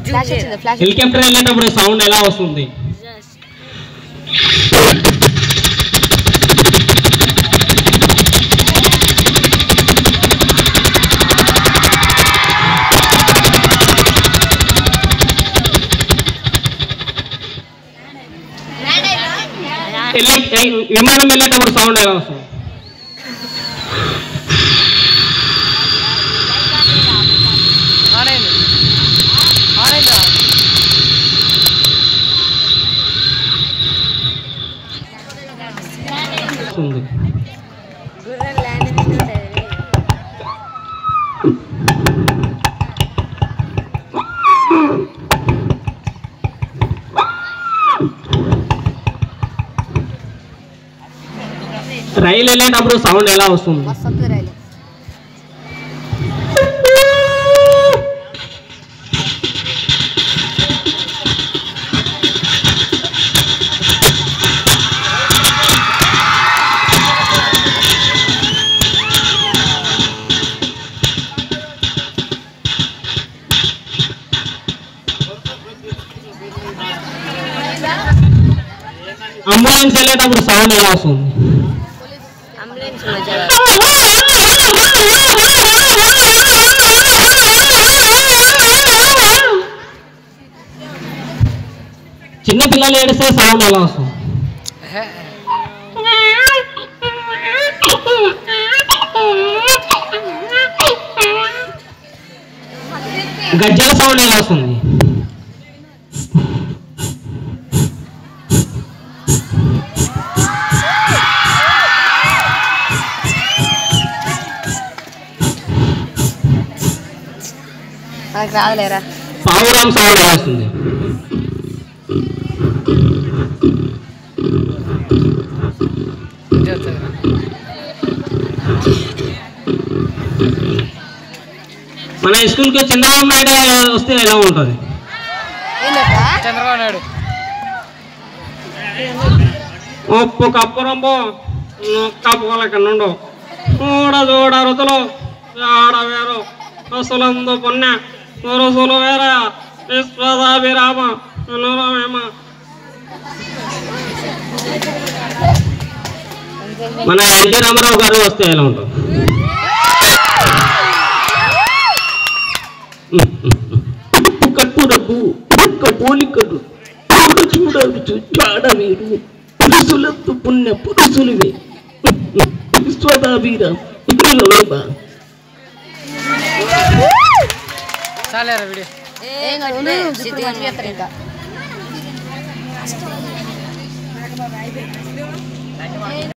flash వచ్చింది flash helicopter వెళ్ళేటప్పుడు sound ఎలా వస్తుంది వెళ్ళే- ఎల్- విమానం వెళ్ళేటప్పుడు సౌండ్ ఎలా వస్తుంది వస్తుంది రైలు వెళ్ళేటప్పుడు సౌండ్ ఎలా వస్తుంది మస్తు వస్తుంది రైలు అంబులెన్స్ వెళ్ళేటప్పుడు సౌండ్ ఎలా వస్తుంది అంబులెన్స్ మధ్యలో చిన్న పిల్లలు ఏడిస్తే సౌండ్ ఎలా వస్తుంది గజ్జల సౌండ్ ఎలా వస్తుంది మనకు రాదులేరా పావురాం సౌండ్ ఎలా వస్తుంది మన స్కూల్కి చంద్రబాబు నాయుడు వస్తే ఎలా ఉంటుంది ఏంటా చంద్రబాబు నాయుడు ఒప్పు కప్పురంబో కప్పుకోల కన్నుండు చూడ చూడ రుతులు ఆడ వేరు అసలందు పుణ్య పురుషులు వేర విశ్వదాభిరామ అనురామేమ మన ఎన్టీ రామారావు గారు వస్తే ఎలా ఉంటుంది కట్టు డబ్బు ఒక్క పోలికడు చూడ చూడవచ్చు చాడ వీరు పురుషులందు పుణ్య పురుషులువే విశ్వదాభిరామ ఇందులో చాలేరా వీడియో ఏం కాదు ఉండు, ఇప్పుడు మంచిగా చేస్తారు ఇంకా